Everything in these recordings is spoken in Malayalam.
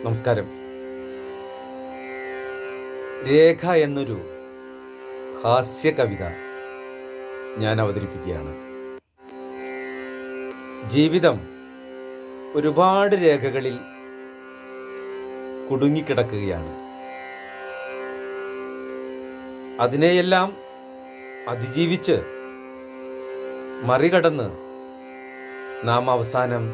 നമസ്കാരം രേഖ എന്നൊരു ഹാസ്യ കവിത ഞാൻ അവതരിപ്പിക്കുകയാണ് ജീവിതം ഒരുപാട് രേഖകളിൽ കുടുങ്ങിക്കിടക്കുകയാണ് അതിനെയെല്ലാം അതിജീവിച്ച് മറികടന്ന് നാം അവസാനം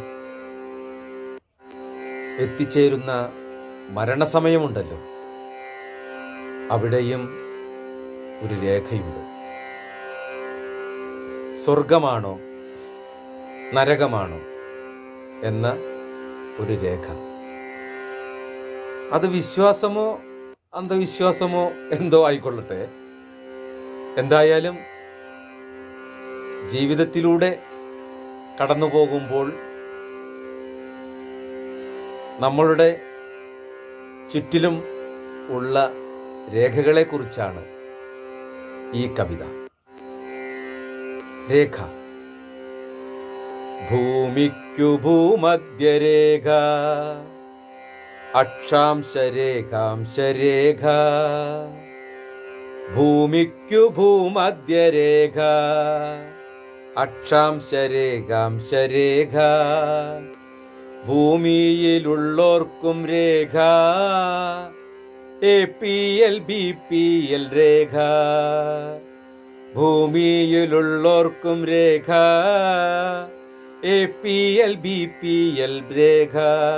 എത്തിച്ചേരുന്ന മരണസമയമുണ്ടല്ലോ അവിടെയും ഒരു രേഖയുണ്ട് സ്വർഗമാണോ നരകമാണോ എന്ന ഒരു രേഖ അത് വിശ്വാസമോ അന്ധവിശ്വാസമോ എന്തോ ആയിക്കൊള്ളട്ടെ എന്തായാലും ജീവിതത്തിലൂടെ കടന്നു പോകുമ്പോൾ നമ്മളുടെ ചുറ്റിലും ഉള്ള രേഖകളെക്കുറിച്ചാണ് ഈ കവിത രേഖ ഭൂമിക്കു ഭൂമധ്യരേഖ അക്ഷാംശരേഖാംശരേഖ ഭൂമിക്കു ഭൂമധ്യരേഖ അക്ഷാംശരേഖാംശരേഖ ഭൂമിയിലുള്ളോർക്കും രേഖ A P L B P L രേഖ ഭൂമിയിലുള്ളോർക്കും രേഖ A P L B P L രേഖ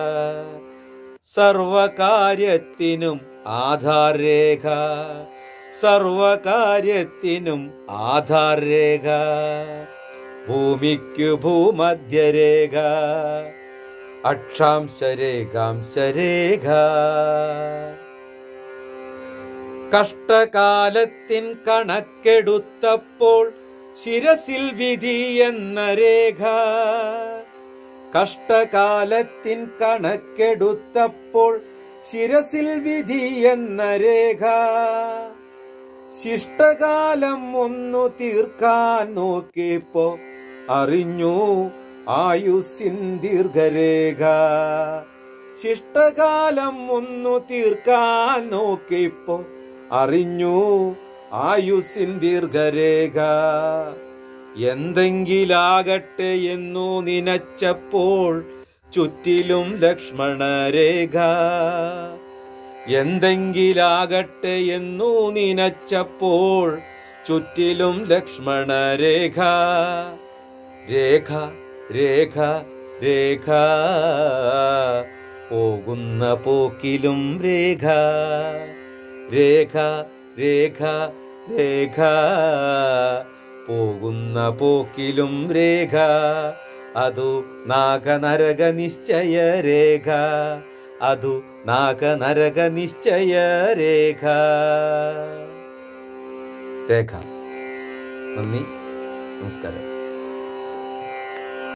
സർവകാര്യത്തിനും ആധാർ രേഖ സർവകാര്യത്തിനും ആധാർ രേഖ ഭൂമിക്കു ഭൂമധ്യരേഖ അക്ഷാംശരേഖാംശരേഖ കഷ്ടകാലത്തിൻ കണക്കെടുത്തപ്പോൾ ശിരസിൽ വിധി എന്ന രേഖ കഷ്ടകാലത്തിൻ കണക്കെടുത്തപ്പോൾ ശിരസിൽ വിധി എന്ന രേഖ ശിഷ്ടകാലം ഒന്നു തീർക്കാൻ നോക്കിയപ്പോ അറിഞ്ഞു ആയുസിൻ ദീർഘരേഖ ശിഷ്ടകാലം ഒന്നു തീർക്കാൻ നോക്കിയപ്പോ അറിഞ്ഞു ആയുസിൻ ദീർഘരേഖ എന്തെങ്കിലാകട്ടെ എന്നു നിനച്ചപ്പോൾ ചുറ്റിലും ലക്ഷ്മണരേഖ എന്തെങ്കിലാകട്ടെ എന്നു നിനച്ചപ്പോൾ ചുറ്റിലും ലക്ഷ്മണരേഖ രേഖ രേഖ രേഖ പോകുന്ന പോക്കിലും രേഖ രേഖ രേഖ രേഖ പോകുന്ന പോക്കിലും രേഖ അതു നാഗനരക നിശ്ചയ രേഖ അതു നാഗനരക നിശ്ചയ രേഖ രേഖ നന്ദി നമസ്കാരം